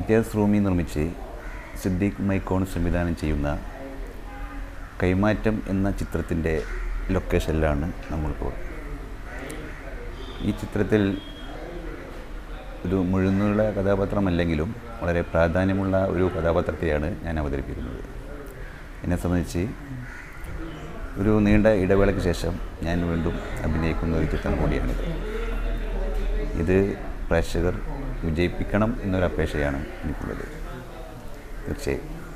ഇംതിയാസ് റൂമി നിർമ്മിച്ച് സിദ്ദീഖ് മൈക്കോൺ സംവിധാനം ചെയ്യുന്ന കൈമാറ്റം എന്ന ചിത്രത്തിൻ്റെ ലൊക്കേഷനിലാണ് നമ്മളിപ്പോൾ ഈ ചിത്രത്തിൽ ഒരു മുഴുന്നുള്ള കഥാപാത്രമല്ലെങ്കിലും വളരെ പ്രാധാന്യമുള്ള ഒരു കഥാപാത്രത്തെയാണ് ഞാൻ അവതരിപ്പിക്കുന്നത് എന്നെ സംബന്ധിച്ച് ഒരു നീണ്ട ഇടവേളയ്ക്ക് ശേഷം ഞാൻ വീണ്ടും അഭിനയിക്കുന്ന ഒരു ചിത്രം കൂടിയാണിത് ഇത് പ്രേക്ഷകർ വിജയിപ്പിക്കണം എന്നൊരു അപേക്ഷയാണ് എനിക്കുള്ളത് തീർച്ചയായും